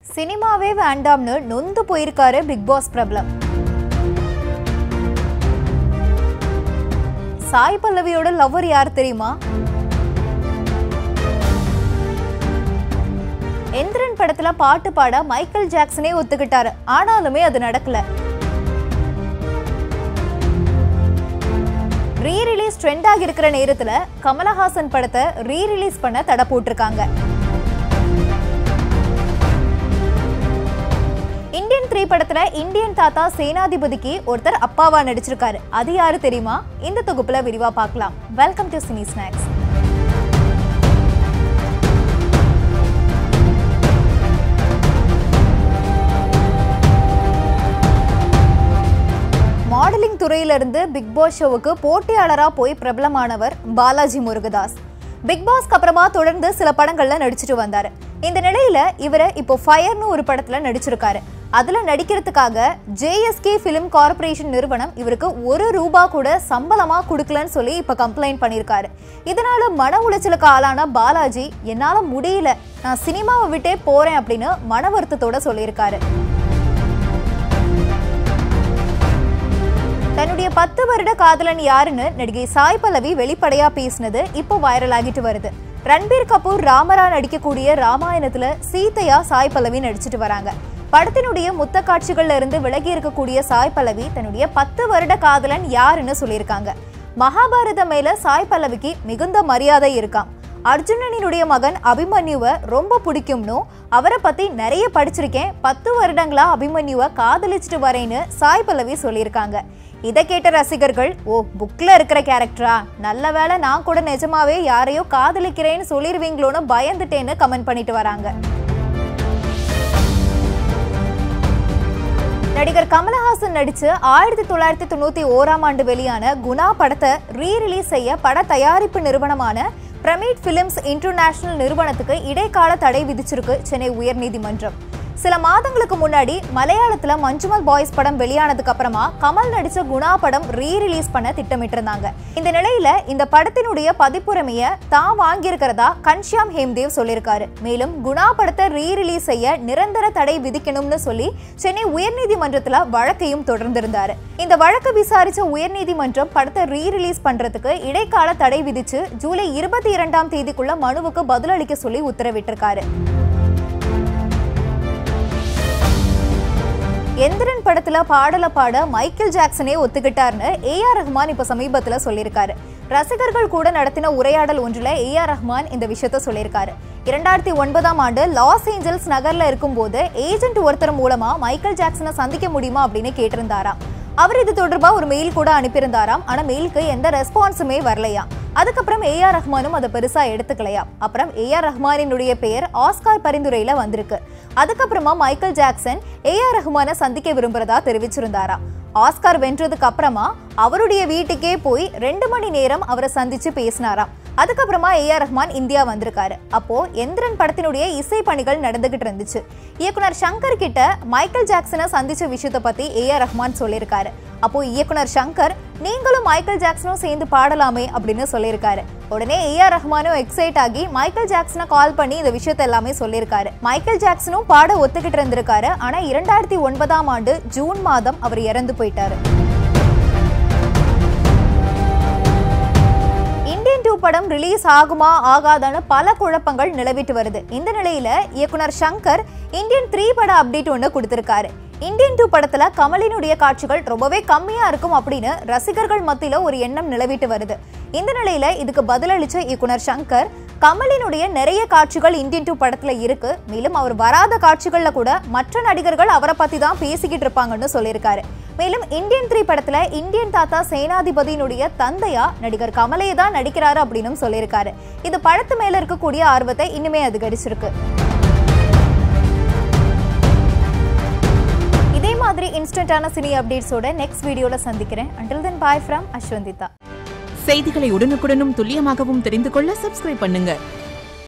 சினிமாவே வேண்டாம்னு நொந்து போயிருக்காரு பிக் பாஸ் பிரபலம் சாய் பல்லவியோட லவ்வர் யார் தெரியுமா எந்திரன் படத்துல பாட்டு பாட மைக்கேல் ஜாக்சனே ஒத்துக்கிட்டாரு ஆனாலுமே அது நடக்கல ரீ ரிலீஸ் ட்ரெண்ட் ஆகி இருக்கிற நேரத்துல கமலஹாசன் படத்தை ரீ ரிலீஸ் பண்ண தடை போட்டிருக்காங்க இந்தியன் த்ரீ படத்துல இந்தியன் தாத்தா சேனாதிபதிக்கு ஒருத்தர் அப்பாவா நடிச்சிருக்காரு அது யாரு தெரியுமா இந்த தொகுப்புல விரிவா பார்க்கலாம் welcome to cine snacks modelling துறையிலிருந்து பிக் பாஸ் ஷோவுக்கு போட்டியாளரா போய் பிரபலமானவர் பாலாஜி முருகதாஸ் பிக் பாஸ்க்கு அப்புறமா தொடர்ந்து சில படங்கள்ல நடிச்சிட்டு வந்தாரு இந்த நிலையில இவரை இப்போ ஃபயர்னு ஒரு படத்துல நடிச்சிருக்காரு அதுல நடிக்கிறதுக்காக ஜேஎஸ்கே ஃபிலிம் கார்ப்பரேஷன் நிறுவனம் இவருக்கு ஒரு ரூபா கூட சம்பளமா கொடுக்கலன்னு சொல்லி இப்ப கம்ப்ளைண்ட் பண்ணியிருக்காரு இதனால மன உளைச்சலுக்கு ஆளான பாலாஜி என்னால முடியல நான் சினிமாவை விட்டே போறேன் அப்படின்னு மன வருத்தத்தோட சொல்லியிருக்காரு தன்னுடைய பத்து வருட காதலன் யாருன்னு நடிகை சாய் பல்லவி வெளிப்படையா பேசினது இப்போ வைரல் ஆகிட்டு வருது ரன்பீர் கபூர் ராமரா நடிக்கக்கூடிய ராமாயணத்துல சீதையா சாய் பல்லவி நடிச்சிட்டு வராங்க படத்தினுடைய முத்த காட்சிகள்ல இருந்து விலகி இருக்கக்கூடிய சாய் பல்லவி தன்னுடைய பத்து வருட காதலன் யாருன்னு சொல்லியிருக்காங்க மகாபாரதம் மேல சாய் பல்லவிக்கு மிகுந்த மரியாதை இருக்காம் அர்ஜுனனினுடைய மகன் அபிமன்யுவை ரொம்ப பிடிக்கும்னு அவரை பத்தி நிறைய படிச்சிருக்கேன் பத்து வருடங்களா அபிமன்யுவை காதலிச்சுட்டு வரேன்னு சாய் பல்லவி சொல்லியிருக்காங்க இதை கேட்ட ரசிகர்கள் ஓ புக்ல இருக்கிற கேரக்டரா நல்ல வேளை நான் கூட நிஜமாவே யாரையோ காதலிக்கிறேன்னு சொல்லிருவீங்களோன்னு பயந்துட்டேன்னு கமெண்ட் பண்ணிட்டு வராங்க நடிகர் கமலஹாசன் நடிச்சு ஆயிரத்தி தொள்ளாயிரத்தி தொண்ணூத்தி ஓராம் ஆண்டு வெளியான குணா படத்தை ரீ ரிலீஸ் செய்ய பட தயாரிப்பு நிறுவனமான பிரமீட் பிலிம்ஸ் இன்டர்நேஷனல் நிறுவனத்துக்கு இடைக்கால தடை விதிச்சிருக்கு சென்னை உயர்நீதிமன்றம் சில மாதங்களுக்கு முன்னாடி மலையாளத்துல மஞ்சுமல் பாய்ஸ் படம் வெளியானதுக்கு அப்புறமா கமல் நடிச்ச குணா படம் ரீ ரிலீஸ் பண்ண திட்டமிட்டிருந்தாங்க இந்த நிலையில இந்த படத்தினுடைய பதிப்புரிமைய தான் வாங்கியிருக்கிறதா கன்ஷியாம் ஹேம்தேவ் சொல்லியிருக்காரு மேலும் குணா படத்தை ரீ ரிலீஸ் செய்ய நிரந்தர தடை விதிக்கணும்னு சொல்லி சென்னை உயர்நீதிமன்றத்துல வழக்கையும் தொடர்ந்திருந்தாரு இந்த வழக்கை விசாரிச்ச உயர்நீதிமன்றம் படத்தை ரீ ரிலீஸ் பண்றதுக்கு இடைக்கால தடை விதிச்சு ஜூலை இருபத்தி இரண்டாம் தேதிக்குள்ள மனுவுக்கு பதிலளிக்க சொல்லி உத்தரவிட்டிருக்காரு எந்திரன் படத்துல பாடல பாட மைக்கேல் ஜாக்சனே ஒத்துக்கிட்டார்னு ஏஆர் ரஹ்மான் இப்ப சமீபத்துல சொல்லியிருக்காரு ரசிகர்கள் கூட நடத்தின உரையாடல் ஒன்றுல ஏஆர் ரஹ்மான் இந்த விஷயத்த சொல்லியிருக்காரு இரண்டாயிரத்தி ஒன்பதாம் ஆண்டு லாஸ் ஏஞ்சல்ஸ் நகர்ல இருக்கும்போது ஏஜென்ட் ஒருத்தர் மூலமா மைக்கேல் ஜாக்சனை சந்திக்க முடியுமா அப்படின்னு கேட்டிருந்தாராம் அவர் இது தொடர்பா ஒரு மெயில் கூட அனுப்பியிருந்தாராம் ஆனா மெயிலுக்கு எந்த ரெஸ்பான்ஸுமே வரலையா அதுக்கப்புறம் ஏஆர் ரஹ்மானும் அதை பெருசா எடுத்துக்கலையா அப்புறம் ஏஆர் ரஹ்மானினுடைய பெயர் ஆஸ்கார் பரிந்துரையில வந்திருக்கு அதுக்கப்புறமா மைக்கேல் ஜாக்சன் ஏஆர் ரஹ்மானை சந்திக்க விரும்புறதா தெரிவிச்சிருந்தாராம் ஆஸ்கார் வென்றதுக்கு அப்புறமா அவருடைய வீட்டுக்கே போய் ரெண்டு மணி நேரம் அவரை சந்திச்சு பேசினாராம் அதுக்கப்புறமா ஏஆர் ரஹ்மான் இந்தியா வந்திருக்காரு அப்போ எந்திரன் படத்தினுடைய இசை பணிகள் நடந்துகிட்டு இருந்துச்சு இயக்குனர் சங்கர் கிட்ட மைக்கேல் ஜாக்சனை சந்திச்ச விஷயத்தை பத்தி ஏஆர் ரஹ்மான் சொல்லியிருக்காரு அப்போ இயக்குனர் சங்கர் நீங்களும் மைக்கேல் ஜாக்சனும் சேர்ந்து பாடலாமே அப்படின்னு சொல்லியிருக்காரு உடனே ஏஆர் ரஹ்மானும் எக்ஸைட் ஆகி மைக்கேல் ஜாக்சனை கால் பண்ணி இந்த விஷயத்த எல்லாமே சொல்லியிருக்காரு மைக்கேல் ஜாக்சனும் பாட ஒத்துக்கிட்டு இருந்திருக்காரு ஆனா இரண்டாயிரத்தி ஒன்பதாம் ஆண்டு ஜூன் மாதம் அவர் இறந்து போயிட்டாரு இந்தியன் டூ படம் ரிலீஸ் ஆகுமா ஆகாதான்னு பல குழப்பங்கள் நிலவிட்டு வருது இந்த நிலையில இயக்குனர் சங்கர் இந்தியன் த்ரீ பட அப்டேட் ஒன்று கொடுத்திருக்காரு இந்தியன் டூ படத்துல கமலினுடைய காட்சிகள் ரொம்பவே கம்மியா இருக்கும் அப்படின்னு ரசிகர்கள் மத்தியில ஒரு எண்ணம் நிலவிட்டு வருது இந்த நிலையில இதுக்கு பதிலளிச்ச இயக்குனர் சங்கர் கமலினுடைய நிறைய காட்சிகள் இந்தியன் டூ படத்துல இருக்கு மேலும் அவர் வராத காட்சிகள்ல கூட மற்ற நடிகர்கள் அவரை பத்தி தான் பேசிக்கிட்டு இருப்பாங்கன்னு சொல்லியிருக்காரு மேலும் இந்தியன் த்ரீ படத்துல இந்தியன் தாத்தா சேனாதிபதியினுடைய தந்தையா நடிகர் கமலே தான் நடிக்கிறாரு அப்படின்னு சொல்லியிருக்காரு இது படத்து மேல இருக்கக்கூடிய ஆர்வத்தை இன்னுமே அதிகரிச்சிருக்கு இதே மாதிரி இன்ஸ்டன்டான சினி அப்டேட்ஸோட நெக்ஸ்ட் வீடியோல சந்திக்கிறேன் அண்டில் தென் பாய் ஃப்ரம் அஸ்வந்திதா செய்திகளை உடனுக்குடனும் துல்லியமாகவும் தெரிந்து கொள்ள சப்ஸ்கிரைப் பண்ணுங்க